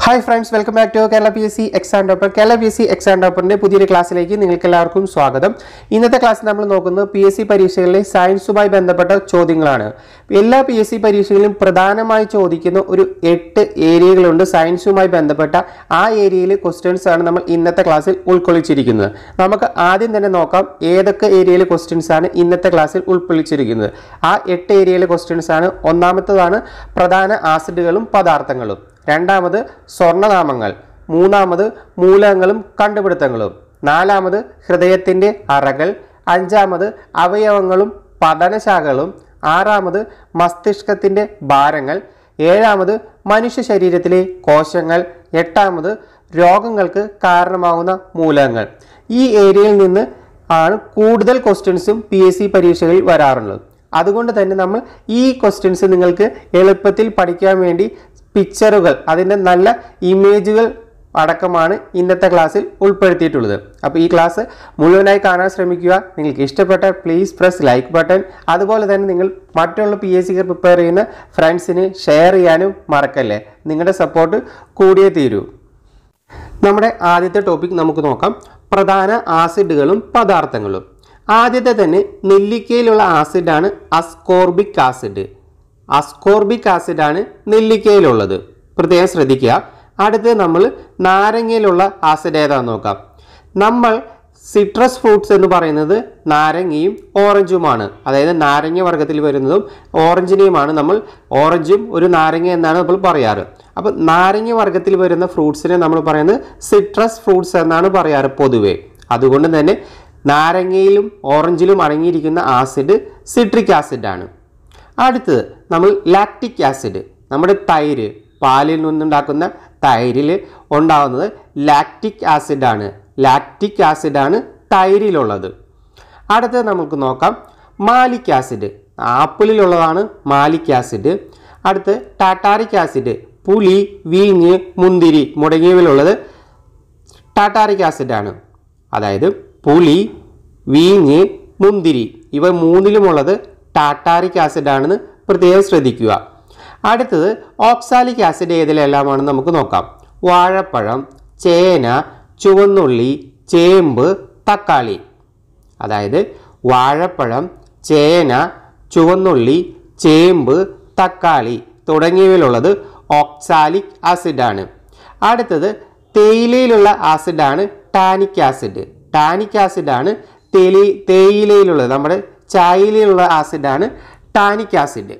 hi friends welcome back to Kerala P S C exam topper Kerala P S C exam ടോപ്പറിന്റെ പുതിയൊരു ക്ലാസ്സിലേക്ക് നിങ്ങൾക്ക് എല്ലാവർക്കും സ്വാഗതം ഇന്നത്തെ ക്ലാസ്സിൽ നമ്മൾ നോക്കുന്നത് പി എസ് സി പരീക്ഷകളിലെ സയൻസുമായി ബന്ധപ്പെട്ട ചോദ്യങ്ങളാണ് എല്ലാ പി എസ് സി പരീക്ഷകളിലും പ്രധാനമായി ചോദിക്കുന്ന ഒരു എട്ട് ഏരിയകളുണ്ട് സയൻസുമായി ബന്ധപ്പെട്ട ആ ഏരിയയിലെ ക്വസ്റ്റ്യൻസ് ആണ് നമ്മൾ ഇന്നത്തെ ക്ലാസ്സിൽ ഉൾക്കൊള്ളിച്ചിരിക്കുന്നത് നമുക്ക് ആദ്യം തന്നെ നോക്കാം ഏതൊക്കെ ഏരിയയിലെ ക്വസ്റ്റ്യൻസ് ആണ് ഇന്നത്തെ ക്ലാസ്സിൽ ഉൾക്കൊള്ളിച്ചിരിക്കുന്നത് ആ എട്ട് ഏരിയയിലെ ക്വസ്റ്റ്യൻസ് ആണ് ഒന്നാമത്തതാണ് പ്രധാന ആസിഡുകളും പദാർത്ഥങ്ങളും രണ്ടാമത് സ്വർണ്ണനാമങ്ങൾ മൂന്നാമത് മൂലകങ്ങളും കണ്ടുപിടുത്തങ്ങളും നാലാമത് ഹൃദയത്തിൻ്റെ അറകൾ അഞ്ചാമത് അവയവങ്ങളും പഠനശാഖകളും ആറാമത് മസ്തിഷ്കത്തിൻ്റെ ഭാരങ്ങൾ ഏഴാമത് മനുഷ്യ ശരീരത്തിലെ കോശങ്ങൾ എട്ടാമത് രോഗങ്ങൾക്ക് കാരണമാകുന്ന മൂലകങ്ങൾ ഈ ഏരിയയിൽ നിന്ന് ആണ് കൂടുതൽ ക്വസ്റ്റ്യൻസും പി എസ് സി പരീക്ഷകളിൽ വരാറുള്ളത് അതുകൊണ്ട് തന്നെ നമ്മൾ ഈ ക്വസ്റ്റ്യൻസ് നിങ്ങൾക്ക് എളുപ്പത്തിൽ പഠിക്കാൻ വേണ്ടി പിക്ചറുകൾ അതിൻ്റെ നല്ല ഇമേജുകൾ അടക്കമാണ് ഇന്നത്തെ ക്ലാസ്സിൽ ഉൾപ്പെടുത്തിയിട്ടുള്ളത് അപ്പോൾ ഈ ക്ലാസ് മുഴുവനായി കാണാൻ ശ്രമിക്കുക നിങ്ങൾക്ക് ഇഷ്ടപ്പെട്ട പ്ലീസ് പ്രസ് ലൈക്ക് ബട്ടൺ അതുപോലെ തന്നെ നിങ്ങൾ മറ്റുള്ള പി എസ് സിക്ക് പ്രിപ്പയർ ചെയ്യുന്ന ഫ്രണ്ട്സിന് ഷെയർ ചെയ്യാനും മറക്കല്ലേ നിങ്ങളുടെ സപ്പോർട്ട് കൂടിയേ തീരൂ നമ്മുടെ ആദ്യത്തെ ടോപ്പിക് നമുക്ക് നോക്കാം പ്രധാന ആസിഡുകളും പദാർത്ഥങ്ങളും ആദ്യത്തെ തന്നെ നെല്ലിക്കയിലുള്ള ആസിഡാണ് അസ്കോർബിക് ആസിഡ് അസ്കോർബിക് ആസിഡാണ് നെല്ലിക്കയിലുള്ളത് പ്രത്യേകം ശ്രദ്ധിക്കുക അടുത്ത് നമ്മൾ നാരങ്ങയിലുള്ള ആസിഡ് ഏതാണെന്ന് നോക്കാം നമ്മൾ സിട്രസ് ഫ്രൂട്ട്സ് എന്ന് പറയുന്നത് നാരങ്ങയും ഓറഞ്ചുമാണ് അതായത് നാരങ്ങ വർഗ്ഗത്തിൽ വരുന്നതും ഓറഞ്ചിനെയുമാണ് നമ്മൾ ഓറഞ്ചും ഒരു നാരങ്ങ എന്നാണ് നമ്മൾ പറയാറ് അപ്പോൾ നാരങ്ങ വർഗ്ഗത്തിൽ വരുന്ന ഫ്രൂട്ട്സിനെ നമ്മൾ പറയുന്നത് സിട്രസ് ഫ്രൂട്ട്സ് എന്നാണ് പറയാറ് പൊതുവേ അതുകൊണ്ട് തന്നെ നാരങ്ങയിലും ഓറഞ്ചിലും അടങ്ങിയിരിക്കുന്ന ആസിഡ് സിട്രിക് ആസിഡാണ് അടുത്തത് നമ്മൾ ലാക്റ്റിക് ആസിഡ് നമ്മുടെ തൈര് പാലിൽ നിന്നുണ്ടാക്കുന്ന തൈരിൽ ഉണ്ടാകുന്നത് ലാക്റ്റിക് ആസിഡാണ് ലാക്റ്റിക് ആസിഡാണ് തൈരിലുള്ളത് അടുത്തത് നമുക്ക് നോക്കാം മാലിക് ആസിഡ് ആപ്പിളിലുള്ളതാണ് മാലിക് ആസിഡ് അടുത്ത് ടാറ്റാറിക് ആസിഡ് പുളി വീഞ്ഞ് മുന്തിരി മുടങ്ങിയവയിലുള്ളത് ടാറ്റാറിക് ആസിഡാണ് അതായത് പുളി വീഞ്ഞ് മുന്തിരി ഇവ മൂന്നിലുമുള്ളത് ടാറ്റാറിക് ആസിഡ് ആണെന്ന് പ്രത്യേകം ശ്രദ്ധിക്കുക അടുത്തത് ഓക്സാലിക് ആസിഡ് ഏതിലെല്ലാമാണെന്ന് നമുക്ക് നോക്കാം വാഴപ്പഴം ചേന ചുവന്നുള്ളി ചേമ്പ് തക്കാളി അതായത് വാഴപ്പഴം ചേന ചുവന്നുള്ളി ചേമ്പ് തക്കാളി തുടങ്ങിയവയിലുള്ളത് ഓക്സാലിക് ആസിഡാണ് അടുത്തത് തേയിലയിലുള്ള ആസിഡാണ് ടാനിക് ആസിഡ് ടാനിക് ആസിഡാണ് തേയില തേയിലയിലുള്ളത് നമ്മുടെ ചായയിലുള്ള ആസിഡാണ് ടാനിക് ആസിഡ്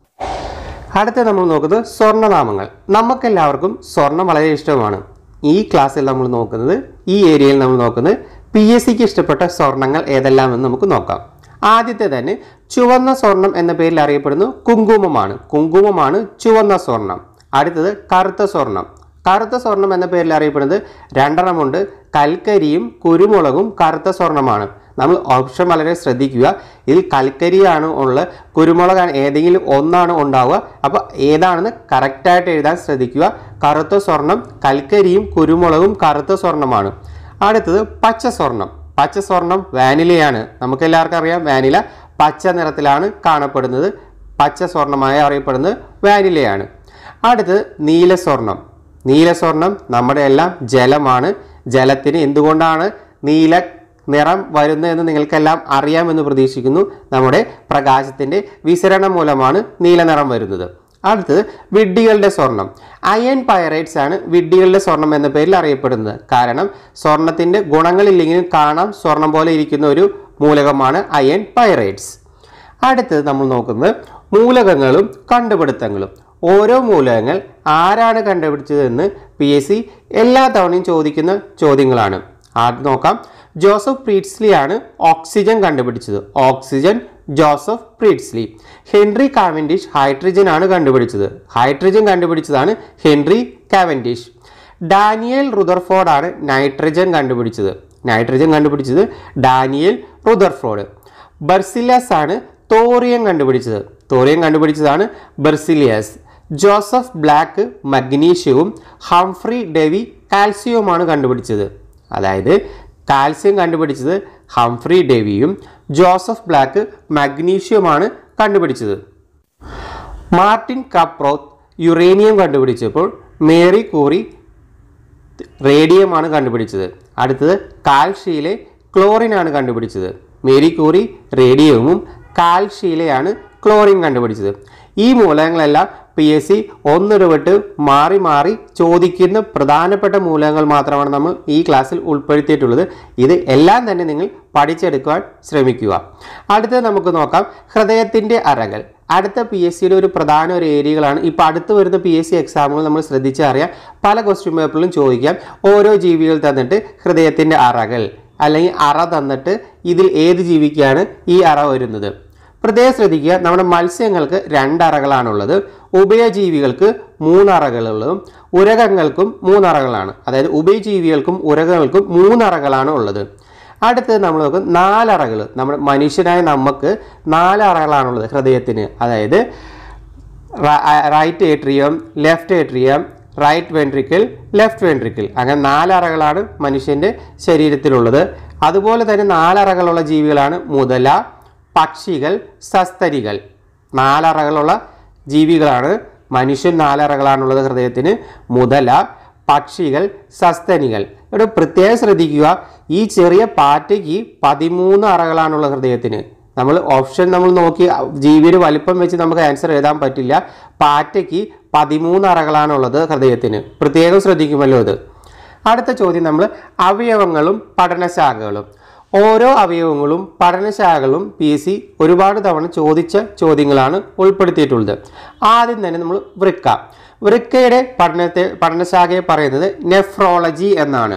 അടുത്ത നമ്മൾ നോക്കുന്നത് സ്വർണ്ണനാമങ്ങൾ നമുക്കെല്ലാവർക്കും സ്വർണം വളരെ ഇഷ്ടമാണ് ഈ ക്ലാസ്സിൽ നമ്മൾ നോക്കുന്നത് ഈ ഏരിയയിൽ നമ്മൾ നോക്കുന്നത് പി എസ് സിക്ക് ഇഷ്ടപ്പെട്ട സ്വർണ്ണങ്ങൾ ഏതെല്ലാം എന്ന് നമുക്ക് നോക്കാം ആദ്യത്തെ തന്നെ ചുവന്ന സ്വർണം എന്ന പേരിൽ അറിയപ്പെടുന്നു കുങ്കുമമാണ് കുങ്കുമമാണ് ചുവന്ന സ്വർണം അടുത്തത് കറുത്ത സ്വർണം കറുത്ത സ്വർണം എന്ന പേരിൽ അറിയപ്പെടുന്നത് രണ്ടെണ്ണമുണ്ട് കൽക്കരിയും കുരുമുളകും കറുത്ത സ്വർണമാണ് നമ്മൾ ഓപ്ഷൻ വളരെ ശ്രദ്ധിക്കുക ഇതിൽ കൽക്കരിയാണ് ഉള്ള കുരുമുളകാണ് ഏതെങ്കിലും ഒന്നാണ് ഉണ്ടാവുക അപ്പോൾ ഏതാണെന്ന് കറക്റ്റായിട്ട് എഴുതാൻ ശ്രദ്ധിക്കുക കറുത്ത സ്വർണം കൽക്കരിയും കുരുമുളകും കറുത്ത സ്വർണമാണ് അടുത്തത് പച്ച സ്വർണം പച്ച സ്വർണം വാനിലയാണ് നമുക്ക് എല്ലാവർക്കും അറിയാം വാനില പച്ച നിറത്തിലാണ് കാണപ്പെടുന്നത് പച്ച സ്വർണമായി അറിയപ്പെടുന്നത് വാനിലയാണ് അടുത്തത് നീല സ്വർണം നീല സ്വർണം നമ്മുടെ എല്ലാം ജലമാണ് ജലത്തിന് എന്തുകൊണ്ടാണ് നീല നിറം വരുന്നതെന്ന് നിങ്ങൾക്കെല്ലാം അറിയാമെന്ന് പ്രതീക്ഷിക്കുന്നു നമ്മുടെ പ്രകാശത്തിൻ്റെ വിസരണം മൂലമാണ് നീല നിറം വരുന്നത് അടുത്തത് വിഡ്ഢികളുടെ സ്വർണം അയൺ പൈറൈറ്റ്സ് ആണ് വിഡ്ഢികളുടെ സ്വർണം എന്ന പേരിൽ അറിയപ്പെടുന്നത് കാരണം സ്വർണത്തിൻ്റെ ഗുണങ്ങളില്ലെങ്കിലും കാണാം സ്വർണം പോലെ ഇരിക്കുന്ന ഒരു മൂലകമാണ് അയൺ പൈറൈറ്റ്സ് അടുത്തത് നമ്മൾ നോക്കുന്നത് മൂലകങ്ങളും കണ്ടുപിടുത്തങ്ങളും ഓരോ മൂലകങ്ങൾ ആരാണ് കണ്ടുപിടിച്ചതെന്ന് പി എസ് സി എല്ലാ തവണയും ചോദിക്കുന്ന ചോദ്യങ്ങളാണ് ആദ്യം നോക്കാം ജോസഫ് പ്രീറ്റ്സ്ലി ആണ് ഓക്സിജൻ കണ്ടുപിടിച്ചത് oxygen Joseph Priestley Henry Cavendish hydrogen ആണ് കണ്ടുപിടിച്ചത് ഹൈഡ്രജൻ കണ്ടുപിടിച്ചതാണ് ഹെൻറി കാവൻഡിഷ് ഡാനിയൽ റുദർഫോർഡ് ആണ് നൈട്രജൻ കണ്ടുപിടിച്ചത് നൈട്രജൻ കണ്ടുപിടിച്ചത് ഡാനിയൽ റുദർഫോർഡ് ബർസിലിയസ് ആണ് തോറിയം കണ്ടുപിടിച്ചത് തോറിയം കണ്ടുപിടിച്ചതാണ് ബർസിലിയസ് ജോസഫ് ബ്ലാക്ക് മഗ്നീഷ്യവും ഹംഫ്രി ഡെവി കാൽസ്യവുമാണ് കണ്ടുപിടിച്ചത് അതായത് കാൽസ്യം കണ്ടുപിടിച്ചത് ഹംഫ്രി ഡെവിയും ജോസഫ് ബ്ലാക്ക് മഗ്നീഷ്യവുമാണ് കണ്ടുപിടിച്ചത് മാർട്ടിൻ കപ്രോത്ത് യുറേനിയം കണ്ടുപിടിച്ചപ്പോൾ മേറി കൂറി റേഡിയം ആണ് കണ്ടുപിടിച്ചത് അടുത്തത് കാൽഷ്യയിലെ ക്ലോറിൻ ആണ് കണ്ടുപിടിച്ചത് മേരി ക്യൂറി റേഡിയവും കാൽഷ്യയിലെയാണ് ക്ലോറിൻ കണ്ടുപിടിച്ചത് ഈ മൂലകങ്ങളെല്ലാം പി എസ് സി ഒന്നിടവിട്ട് മാറി മാറി ചോദിക്കുന്ന പ്രധാനപ്പെട്ട മൂലകങ്ങൾ മാത്രമാണ് നമ്മൾ ഈ ക്ലാസ്സിൽ ഉൾപ്പെടുത്തിയിട്ടുള്ളത് ഇത് എല്ലാം തന്നെ നിങ്ങൾ പഠിച്ചെടുക്കുവാൻ ശ്രമിക്കുക അടുത്തത് നമുക്ക് നോക്കാം ഹൃദയത്തിൻ്റെ അറകൾ അടുത്ത പി എസ് സിയുടെ ഒരു പ്രധാന ഒരു ഏരിയകളാണ് ഇപ്പോൾ അടുത്ത് വരുന്ന പി എസ് സി എക്സാമുകൾ നമ്മൾ ശ്രദ്ധിച്ചറിയാം പല ക്വസ്റ്റ്യൻ പേപ്പറിലും ചോദിക്കാം ഓരോ ജീവികൾ തന്നിട്ട് ഹൃദയത്തിൻ്റെ അറകൾ അല്ലെങ്കിൽ അറ തന്നിട്ട് ഇതിൽ ഏത് ജീവിക്കാണ് ഈ അറ വരുന്നത് പ്രത്യേകം ശ്രദ്ധിക്കുക നമ്മുടെ മത്സ്യങ്ങൾക്ക് രണ്ടറകളാണുള്ളത് ഉഭയജീവികൾക്ക് മൂന്നറകളുള്ളതും ഉരകങ്ങൾക്കും മൂന്നറകളാണ് അതായത് ഉഭയജീവികൾക്കും ഉരകങ്ങൾക്കും മൂന്നറകളാണ് ഉള്ളത് അടുത്തത് നമ്മൾ നോക്കും നാലറകൾ നമ്മുടെ മനുഷ്യനായ നമുക്ക് നാലറകളാണുള്ളത് ഹൃദയത്തിന് അതായത് right atrium left atrium right ventricle left ventricle അങ്ങനെ നാലറകളാണ് മനുഷ്യൻ്റെ ശരീരത്തിലുള്ളത് അതുപോലെ തന്നെ നാലറകളുള്ള ജീവികളാണ് മുതല പക്ഷികൾ സസ്തനികൾ നാലറകളുള്ള ജീവികളാണ് മനുഷ്യൻ നാലറകളാണുള്ളത് ഹൃദയത്തിന് മുതല പക്ഷികൾ സസ്തനികൾ ഇവിടെ പ്രത്യേകം ശ്രദ്ധിക്കുക ഈ ചെറിയ പാറ്റയ്ക്ക് പതിമൂന്ന് അറകളാണുള്ള ഹൃദയത്തിന് നമ്മൾ ഓപ്ഷൻ നമ്മൾ നോക്കി ജീവിയുടെ വലിപ്പം വെച്ച് നമുക്ക് ആൻസർ എഴുതാൻ പറ്റില്ല പാറ്റയ്ക്ക് പതിമൂന്ന് അറകളാണുള്ളത് ഹൃദയത്തിന് പ്രത്യേകം ശ്രദ്ധിക്കുമല്ലോ ഇത് അടുത്ത ചോദ്യം നമ്മൾ അവയവങ്ങളും പഠനശാഖകളും ഓരോ അവയവങ്ങളും പഠനശാഖകളും പി എസ് സി ഒരുപാട് തവണ ചോദിച്ച ചോദ്യങ്ങളാണ് ഉൾപ്പെടുത്തിയിട്ടുള്ളത് ആദ്യം തന്നെ നമ്മൾ വൃക്ക വൃക്കയുടെ പഠനത്തെ പഠനശാഖയെ പറയുന്നത് നെഫ്രോളജി എന്നാണ്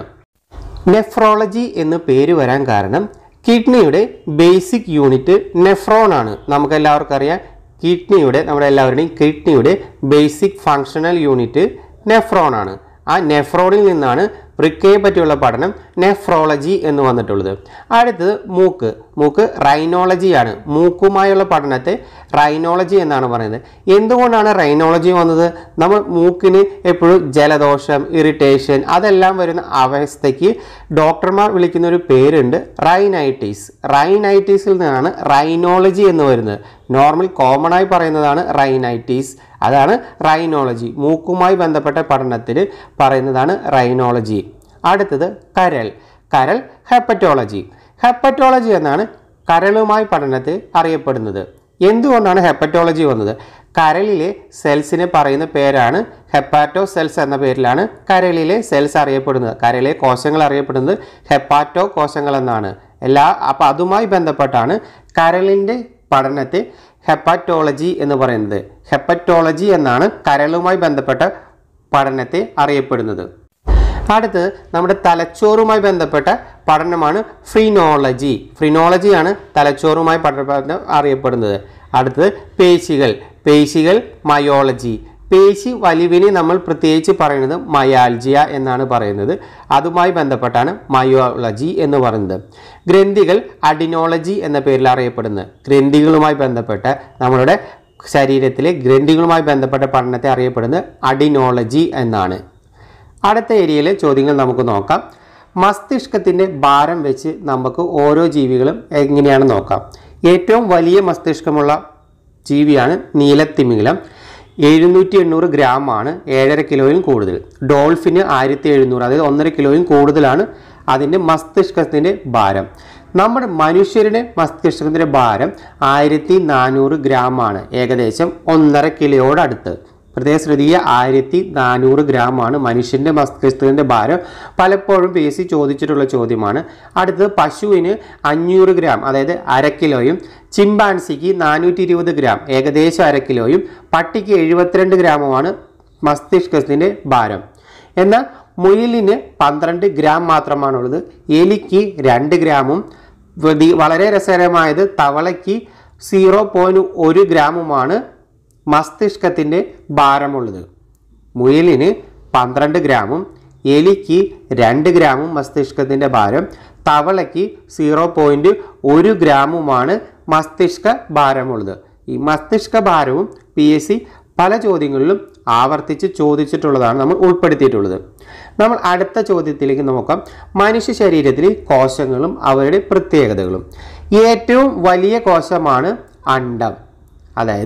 നെഫ്രോളജി എന്ന് പേര് വരാൻ കാരണം കിഡ്നിയുടെ ബേസിക് യൂണിറ്റ് നെഫ്രോൺ ആണ് നമുക്ക് എല്ലാവർക്കും അറിയാം കിഡ്നിയുടെ നമ്മുടെ എല്ലാവരുടെയും കിഡ്നിയുടെ ബേസിക് ഫങ്ഷണൽ യൂണിറ്റ് നെഫ്രോൺ ആണ് ആ നെഫ്രോണിൽ നിന്നാണ് വൃക്കയെ പറ്റിയുള്ള പഠനം നെഫ്രോളജി എന്ന് വന്നിട്ടുള്ളത് അടുത്തത് മൂക്ക് മൂക്ക് റൈനോളജിയാണ് മൂക്കുമായുള്ള പഠനത്തെ റൈനോളജി എന്നാണ് പറയുന്നത് എന്തുകൊണ്ടാണ് റൈനോളജി വന്നത് നമ്മൾ മൂക്കിന് എപ്പോഴും ജലദോഷം ഇറിറ്റേഷൻ അതെല്ലാം വരുന്ന അവസ്ഥയ്ക്ക് ഡോക്ടർമാർ വിളിക്കുന്ന ഒരു പേരുണ്ട് റൈനൈറ്റീസ് റൈനൈറ്റീസിൽ നിന്നാണ് റൈനോളജി എന്ന് വരുന്നത് നോർമൽ കോമൺ ആയി പറയുന്നതാണ് റൈനൈറ്റീസ് അതാണ് റൈനോളജി മൂക്കുമായി ബന്ധപ്പെട്ട പഠനത്തിൽ പറയുന്നതാണ് റൈനോളജി അടുത്തത് കരൾ കരൾ ഹെപ്പറ്റോളജി ഹെപ്പറ്റോളജി എന്നാണ് കരളുമായി പഠനത്തെ അറിയപ്പെടുന്നത് എന്തുകൊണ്ടാണ് ഹെപ്പറ്റോളജി വന്നത് കരളിലെ സെൽസിനെ പറയുന്ന പേരാണ് ഹെപ്പാറ്റോ സെൽസ് എന്ന പേരിലാണ് കരളിലെ സെൽസ് അറിയപ്പെടുന്നത് കരളിലെ കോശങ്ങൾ അറിയപ്പെടുന്നത് ഹെപ്പാറ്റോ കോശങ്ങൾ എന്നാണ് എല്ലാ അപ്പോൾ അതുമായി ബന്ധപ്പെട്ടാണ് കരളിൻ്റെ പഠനത്തെ ഹെപ്പറ്റോളജി എന്ന് പറയുന്നത് ഹെപ്പറ്റോളജി എന്നാണ് കരളുമായി ബന്ധപ്പെട്ട പഠനത്തെ അറിയപ്പെടുന്നത് അടുത്ത് നമ്മുടെ തലച്ചോറുമായി ബന്ധപ്പെട്ട പഠനമാണ് ഫ്രീനോളജി ഫ്രീനോളജിയാണ് തലച്ചോറുമായി പഠനം അറിയപ്പെടുന്നത് അടുത്തത് പേശികൾ പേശികൾ മയോളജി പേശി വലിവിനെ നമ്മൾ പ്രത്യേകിച്ച് പറയുന്നത് മയാൾജിയ എന്നാണ് പറയുന്നത് അതുമായി ബന്ധപ്പെട്ടാണ് മയോളജി എന്ന് പറയുന്നത് ഗ്രന്ഥികൾ അഡിനോളജി എന്ന പേരിൽ അറിയപ്പെടുന്നത് ഗ്രന്ഥികളുമായി ബന്ധപ്പെട്ട നമ്മളുടെ ശരീരത്തിലെ ഗ്രന്ഥികളുമായി ബന്ധപ്പെട്ട പഠനത്തെ അറിയപ്പെടുന്നത് അഡിനോളജി എന്നാണ് അടുത്ത ഏരിയയിലെ ചോദ്യങ്ങൾ നമുക്ക് നോക്കാം മസ്തിഷ്കത്തിൻ്റെ ഭാരം വെച്ച് നമുക്ക് ഓരോ ജീവികളും എങ്ങനെയാണ് നോക്കാം ഏറ്റവും വലിയ മസ്തിഷ്കമുള്ള ജീവിയാണ് നീലത്തിമിംഗലം എഴുന്നൂറ്റി എണ്ണൂറ് ഗ്രാം ആണ് ഏഴര കിലോയിൽ കൂടുതൽ ഡോൾഫിന് ആയിരത്തി എഴുന്നൂറ് അതായത് ഒന്നര കിലോയിൽ കൂടുതലാണ് അതിൻ്റെ മസ്തിഷ്കത്തിൻ്റെ ഭാരം നമ്മുടെ മനുഷ്യരുടെ മസ്തിഷ്കത്തിൻ്റെ ഭാരം ആയിരത്തി നാനൂറ് ഗ്രാം ആണ് ഏകദേശം ഒന്നര കിലോയോടടുത്ത് പ്രത്യേക ശ്രദ്ധിക്കുക ആയിരത്തി നാനൂറ് ഗ്രാം ആണ് മനുഷ്യൻ്റെ മസ്തിഷ്കത്തിൻ്റെ ഭാരം പലപ്പോഴും പി എസ് സി ചോദിച്ചിട്ടുള്ള ചോദ്യമാണ് അടുത്തത് പശുവിന് അഞ്ഞൂറ് ഗ്രാം അതായത് അര കിലോയും ചിമ്പാൻസിക്ക് നാനൂറ്റി ഇരുപത് ഗ്രാം ഏകദേശം അര കിലോയും പട്ടിക്ക് എഴുപത്തിരണ്ട് ഗ്രാമുമാണ് മസ്തിഷ്കത്തിൻ്റെ ഭാരം എന്നാൽ മുയലിന് പന്ത്രണ്ട് ഗ്രാം മാത്രമാണുള്ളത് എലിക്ക് രണ്ട് ഗ്രാമും വതി- വളരെ രസകരമായത് തവളയ്ക്ക് സീറോ പോയിൻറ്റ് ഒരു ഗ്രാമുമാണ് മസ്തിഷ്കത്തിൻ്റെ ഭാരമുള്ളത് മുയലിന് പന്ത്രണ്ട് ഗ്രാമും എലിക്ക് രണ്ട് ഗ്രാമും മസ്തിഷ്കത്തിൻ്റെ ഭാരം തവളയ്ക്ക് സീറോ പോയിൻറ്റ് ഒരു ഗ്രാമുമാണ് മസ്തിഷ്ക ഭാരമുള്ളത് ഈ മസ്തിഷ്ക ഭാരവും പി എസ് സി പല ചോദ്യങ്ങളിലും ആവർത്തിച്ച് ചോദിച്ചിട്ടുള്ളതാണ് നമ്മൾ ഉൾപ്പെടുത്തിയിട്ടുള്ളത് നമ്മൾ അടുത്ത ചോദ്യത്തിലേക്ക് നോക്കാം മനുഷ്യ ശരീരത്തിലെ കോശങ്ങളും അവരുടെ പ്രത്യേകതകളും ഏറ്റവും വലിയ കോശമാണ് അണ്ഡം അതായത്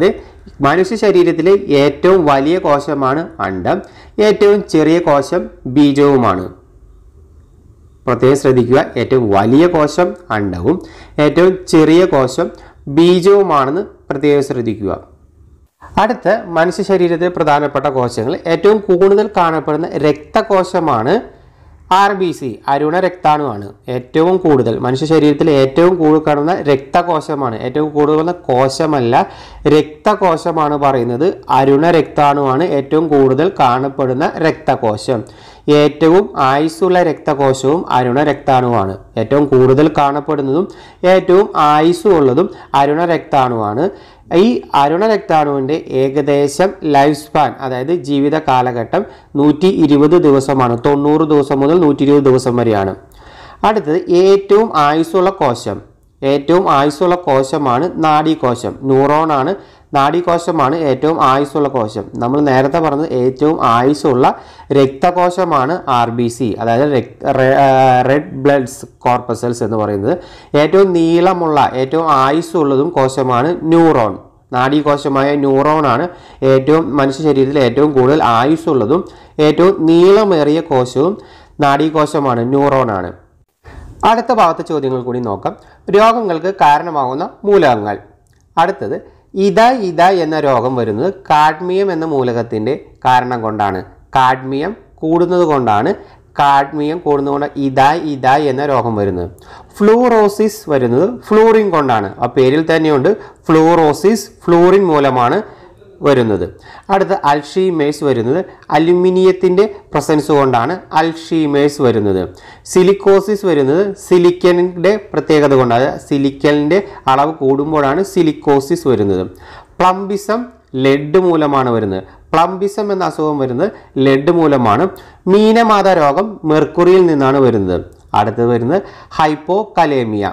മനുഷ്യ ശരീരത്തിലെ ഏറ്റവും വലിയ കോശമാണ് അണ്ഡം ഏറ്റവും ചെറിയ കോശം ബീജവുമാണ് പ്രത്യേകം ശ്രദ്ധിക്കുക ഏറ്റവും വലിയ കോശം അണ്ഡവും ഏറ്റവും ചെറിയ കോശം ബീജവുമാണെന്ന് പ്രത്യേകം ശ്രദ്ധിക്കുക അടുത്ത മനുഷ്യ ശരീരത്തിലെ പ്രധാനപ്പെട്ട കോശങ്ങൾ ഏറ്റവും കൂടുതൽ കാണപ്പെടുന്ന രക്തകോശമാണ് ആർ ബി സി അരുണ രക്താണുവാണ് ഏറ്റവും കൂടുതൽ മനുഷ്യ ശരീരത്തിൽ ഏറ്റവും കൂടുതൽ കാണുന്ന രക്തകോശമാണ് ഏറ്റവും കൂടുതൽ കോശമല്ല രക്തകോശമാണ് പറയുന്നത് അരുണ രക്താണുവാണ് ഏറ്റവും കൂടുതൽ കാണപ്പെടുന്ന രക്തകോശം ഏറ്റവും ആയുസ്സുള്ള രക്തകോശവും അരുണ രക്താണുവാണ് ഏറ്റവും കൂടുതൽ കാണപ്പെടുന്നതും ഏറ്റവും ആയുസ്സുള്ളതും അരുണ രക്താണുവാണ് ഈ അരുണ രക്താണുവിൻ്റെ ഏകദേശം ലൈഫ് സ്പാൻ അതായത് ജീവിത കാലഘട്ടം നൂറ്റി ഇരുപത് ദിവസമാണ് തൊണ്ണൂറ് ദിവസം മുതൽ നൂറ്റി ഇരുപത് ദിവസം വരെയാണ് അടുത്തത് ഏറ്റവും ആയുസ്സുള്ള കോശം ഏറ്റവും ആയുസ്സുള്ള കോശമാണ് നാഡീകോശം ന്യൂറോണാണ് നാഡീകോശമാണ് ഏറ്റവും ആയുസ്സുള്ള കോശം നമ്മൾ നേരത്തെ പറഞ്ഞത് ഏറ്റവും ആയുസ്സുള്ള രക്തകോശമാണ് ആർ ബി സി അതായത് റെഡ് ബ്ലഡ്സ് കോർപ്പസൽസ് എന്ന് പറയുന്നത് ഏറ്റവും നീളമുള്ള ഏറ്റവും ആയുസ്സുള്ളതും കോശമാണ് ന്യൂറോൺ നാഡീകോശമായ ന്യൂറോണാണ് ഏറ്റവും മനുഷ്യ ശരീരത്തിൽ ഏറ്റവും കൂടുതൽ ആയുസ്സുള്ളതും ഏറ്റവും നീളമേറിയ കോശവും നാഡീകോശമാണ് ന്യൂറോണാണ് അടുത്ത ഭാഗത്തെ ചോദ്യങ്ങൾ കൂടി നോക്കാം രോഗങ്ങൾക്ക് കാരണമാകുന്ന മൂലകങ്ങൾ അടുത്തത് ഇത ഇത എന്ന രോഗം വരുന്നത് കാഡ്മിയം എന്ന മൂലകത്തിൻ്റെ കാരണം കൊണ്ടാണ് കാഡ്മിയം കൂടുന്നത് കൊണ്ടാണ് കാഡ്മിയം കൂടുന്നതുകൊണ്ട് ഇത ഇത എന്ന രോഗം വരുന്നത് ഫ്ലൂറോസിസ് വരുന്നത് ഫ്ലൂറിൻ കൊണ്ടാണ് ആ പേരിൽ തന്നെയുണ്ട് ഫ്ലൂറോസിസ് ഫ്ലൂറിൻ മൂലമാണ് വരുന്നത് അടുത്ത അൽഷീമേഴ്സ് വരുന്നത് അലുമിനിയത്തിൻ്റെ പ്രസൻസ് കൊണ്ടാണ് അൽഷീമേഴ്സ് വരുന്നത് സിലിക്കോസിസ് വരുന്നത് സിലിക്കണിൻ്റെ പ്രത്യേകത കൊണ്ടാണ് സിലിക്കലിൻ്റെ അളവ് കൂടുമ്പോഴാണ് സിലിക്കോസിസ് വരുന്നത് പ്ലംബിസം ലെഡ് മൂലമാണ് വരുന്നത് പ്ലംബിസം എന്ന അസുഖം വരുന്നത് ലെഡ് മൂലമാണ് മീനമാത രോഗം മെർക്കുറിയിൽ നിന്നാണ് വരുന്നത് അടുത്തത് വരുന്നത് ഹൈപ്പോകലേമിയ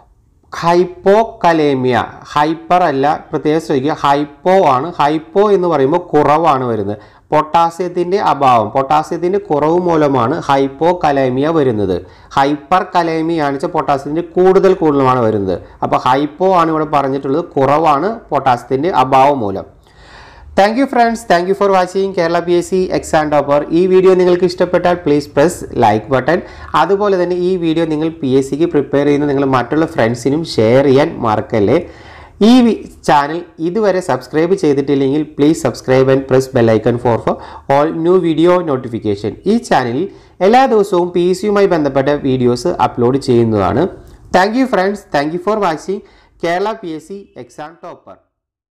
ഹൈപ്പോ കലേമിയ ഹൈപ്പർ അല്ല പ്രത്യേകം ശ്രദ്ധിക്കുക ഹൈപ്പോ ആണ് ഹൈപ്പോ എന്ന് പറയുമ്പോൾ കുറവാണ് വരുന്നത് പൊട്ടാസ്യത്തിൻ്റെ അഭാവം പൊട്ടാസ്യത്തിൻ്റെ കുറവ് മൂലമാണ് ഹൈപ്പോ കലേമിയ വരുന്നത് ഹൈപ്പർ കലേമിയ ആണ് വെച്ചാൽ പൊട്ടാസ്യത്തിൻ്റെ കൂടുതൽ കൂടുതലാണ് വരുന്നത് അപ്പോൾ ഹൈപ്പോ ആണ് ഇവിടെ പറഞ്ഞിട്ടുള്ളത് കുറവാണ് പൊട്ടാസ്യത്തിൻ്റെ അഭാവം മൂലം thank you friends thank you for watching Kerala P S C exam topper ഈ വീഡിയോ നിങ്ങൾക്ക് ഇഷ്ടപ്പെട്ടാൽ പ്ലീസ് പ്രസ് ലൈക്ക് ബട്ടൺ അതുപോലെ തന്നെ ഈ വീഡിയോ നിങ്ങൾ പി എസ് സിക്ക് പ്രിപ്പയർ ചെയ്യുന്ന നിങ്ങൾ മറ്റുള്ള ഫ്രണ്ട്സിനും ഷെയർ ചെയ്യാൻ മറക്കല്ലേ ഈ ചാനൽ ഇതുവരെ സബ്സ്ക്രൈബ് ചെയ്തിട്ടില്ലെങ്കിൽ please subscribe and press bell icon for for all new video notification ഈ ചാനലിൽ എല്ലാ ദിവസവും പി എസ് സിയുമായി ബന്ധപ്പെട്ട വീഡിയോസ് അപ്ലോഡ് ചെയ്യുന്നതാണ് thank you friends thank you for watching Kerala P S C exam topper